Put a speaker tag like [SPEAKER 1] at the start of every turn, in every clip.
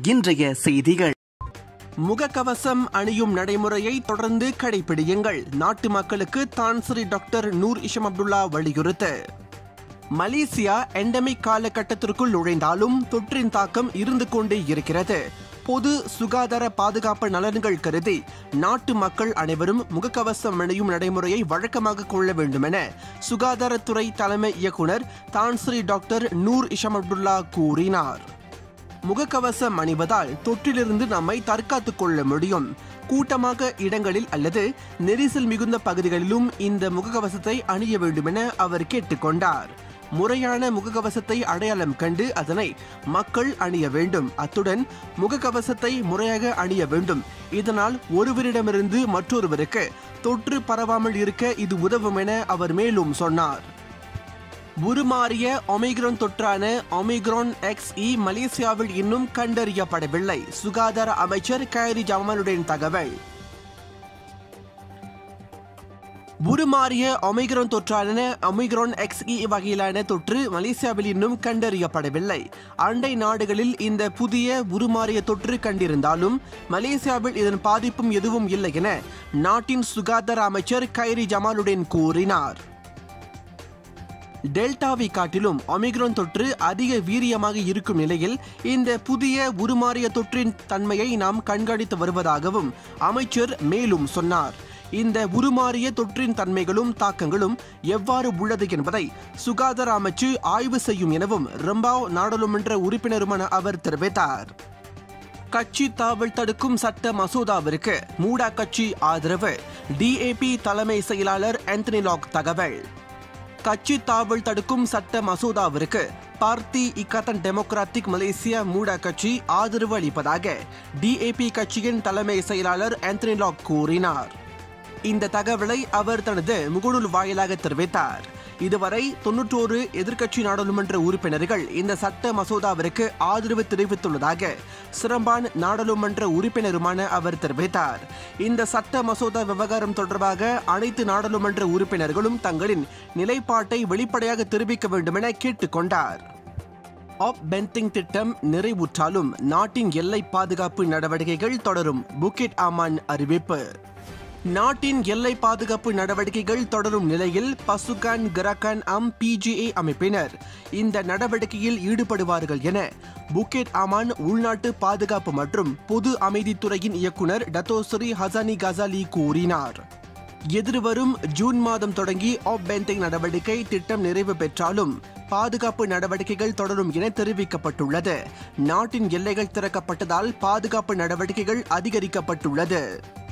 [SPEAKER 1] இன்றைய செய்திகள் முகக்கவசம் அணியும் நடைமுறையை தொடர்ந்து கடைபிடியுங்கள் நாட்டு மக்களுக்கு Tan Sri doctor Noor Hisham Abdullah வலியுறுத்து மலேசியா எண்டமிக் காலகட்டத்திற்குள் நுழைந்தாலும் தொற்றின் தாக்கம் இருந்து கொண்டே இருக்கிறது பொது சுகாதார பாதுகாப்பு நலன்கள் கருதி நாட்டு மக்கள் அனைவரும் முகக்கவசம் அணியும் நடைமுறையை வழக்கமாக கொள்ள வேண்டுமென சுகாதாரத்துறை தலைமை இயக்குனர் Tan Sri doctor Noor Hisham Abdullah கூறினார் முகக்கவசம் அணிவதால் தொற்றிலிருந்து நம்மை தற்காத்துக் கொள்ள முடியும் கூட்டமாக இடங்களில் அல்லது நெரிசல் மிகுந்த பகுதிகளிலும் இந்த முகக்கவசத்தை அணிய வேண்டுமென அவர் கேட்டுக்கொண்டார் முறையான முகக்கவசத்தை அடையாளம் கண்டு அதனை மக்கள் அணிய வேண்டும் அத்துடன் முகக்கவசத்தை முறையாக அணிய வேண்டும் இதனால் ஒருவரிடமிருந்து மற்றொருவருக்கு தொற்று பரவாமல் இருக்க இது உதவும் என அவர் மேலும் சொன்னார் உருமாறிய ஒமிக்ரான் தொற்றான ஒமிக்ரான் எக்ஸ் இ மலேசியாவில் இன்னும் கண்டறியப்படவில்லை சுகாதார அமைச்சர் கைரி ஜமாலுடன் தகவல் உருமாறிய ஒமிக்ரான் தொற்றான ஒமிக்ரான் எக்ஸ் இ வகையிலான தொற்று மலேசியாவில் இன்னும் கண்டறியப்படவில்லை அண்டை நாடுகளில் இந்த புதிய உருமாறிய தொற்று கண்டிருந்தாலும் மலேசியாவில் இதன் பாதிப்பும் எதுவும் இல்லை என நாட்டின் சுகாதார அமைச்சர் கைரி ஜமாலுடன் கூறினார் டெல்டாவை காட்டிலும் ஒமிக்ரான் தொற்று அதிக வீரியமாக இருக்கும் நிலையில் இந்த புதிய உருமாறிய தொற்றின் தன்மையை நாம் கண்காணித்து வருவதாகவும் அமைச்சர் மேலும் சொன்னார் இந்த உருமாறிய தொற்றின் தன்மைகளும் தாக்கங்களும் எவ்வாறு உள்ளது என்பதை சுகாதார அமைச்சு ஆய்வு செய்யும் எனவும் ரம்பாவ் நாடாளுமன்ற உறுப்பினருமான அவர் தெரிவித்தார் கட்சி தாவல் தடுக்கும் சட்ட மசோதாவிற்கு மூடா கட்சி ஆதரவு டிஏபி தலைமை செயலாளர் ஆந்தனி லாக் தகவல் கட்சி தாவல் தடுக்கும் சட்ட மசோதாவிற்கு பார்த்தி இக்கத்தன் டெமோக்ராட்டிக் மலேசியா மூடா கட்சி ஆதரவு அளிப்பதாக டிஏபி கட்சியின் தலைமை செயலாளர் ஆந்தனி லாக் கூறினார் இந்த தகவலை அவர் தனது முகநூல் வாயிலாக தெரிவித்தார் இதுவரை தொன்னூற்றோரு எதிர்க்கட்சி நாடாளுமன்ற உறுப்பினர்கள் இந்த சட்ட மசோதாவிற்கு ஆதரவு தெரிவித்துள்ளதாக சிரம்பான் நாடாளுமன்ற உறுப்பினருமான அவர் தெரிவித்தார் இந்த சட்ட மசோதா விவகாரம் தொடர்பாக அனைத்து நாடாளுமன்ற உறுப்பினர்களும் தங்களின் நிலைப்பாட்டை வெளிப்படையாக தெரிவிக்க வேண்டும் என கேட்டுக்கொண்டார் ஆப் பென்டிங் திட்டம் நிறைவுற்றாலும் நாட்டின் எல்லை பாதுகாப்பு நடவடிக்கைகள் தொடரும் புக்கிட் ஆமான் அறிவிப்பு நாட்டின் எல்லை பாதுகாப்பு நடவடிக்கைகள் தொடரும் நிலையில் பசுகான் கரகான் அம் பிஜிஏ அமைப்பினர் இந்த நடவடிக்கையில் ஈடுபடுவார்கள் என புக்கெட் அமான் உள்நாட்டு பாதுகாப்பு மற்றும் பொது அமைதித்துறையின் இயக்குனர் டத்தோஸ்ரீ ஹசானி கசாலி கூறினார் எதிர்வரும் ஜூன் மாதம் தொடங்கி ஆப் பென்டிங் நடவடிக்கை திட்டம் நிறைவு பெற்றாலும் பாதுகாப்பு நடவடிக்கைகள் தொடரும் என தெரிவிக்கப்பட்டுள்ளது நாட்டின் எல்லைகள் திறக்கப்பட்டதால் பாதுகாப்பு நடவடிக்கைகள் அதிகரிக்கப்பட்டுள்ளது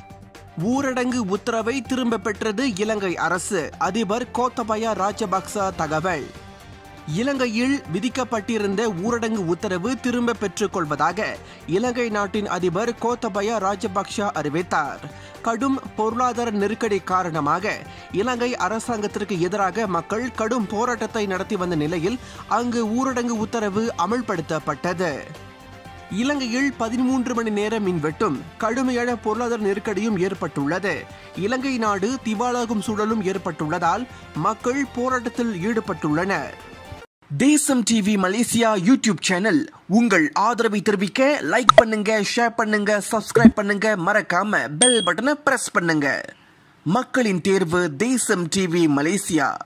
[SPEAKER 1] ஊரடங்கு உத்தரவை திரும்ப பெற்றது இலங்கை அரசு அதிபர் கோத்தபயா ராஜபக்ச தகவல் இலங்கையில் விதிக்கப்பட்டிருந்த ஊரடங்கு உத்தரவு திரும்ப பெற்றுக் கொள்வதாக இலங்கை நாட்டின் அதிபர் கோத்தபயா ராஜபக்ஷ அறிவித்தார் கடும் பொருளாதார நெருக்கடி காரணமாக இலங்கை அரசாங்கத்திற்கு எதிராக மக்கள் கடும் போராட்டத்தை நடத்தி வந்த நிலையில் அங்கு ஊரடங்கு உத்தரவு அமல்படுத்தப்பட்டது இலங்கையில் பதிமூன்று மணி நேர மின்வெட்டும் கடுமையான பொருளாதார நெருக்கடியும் ஏற்பட்டுள்ளது இலங்கை நாடு திவாலாகும் சூழலும் ஏற்பட்டுள்ளதால் மக்கள் போராட்டத்தில் ஈடுபட்டுள்ளனர் தேசம் டிவி மலேசியா யூடியூப் சேனல் உங்கள் ஆதரவை தெரிவிக்க லைக் பண்ணுங்க ஷேர் பண்ணுங்க சப்ஸ்கிரைப் பண்ணுங்க மறக்காம பெல் பட்டனை பிரஸ் பண்ணுங்க மக்களின் தேர்வு தேசம் டிவி மலேசியா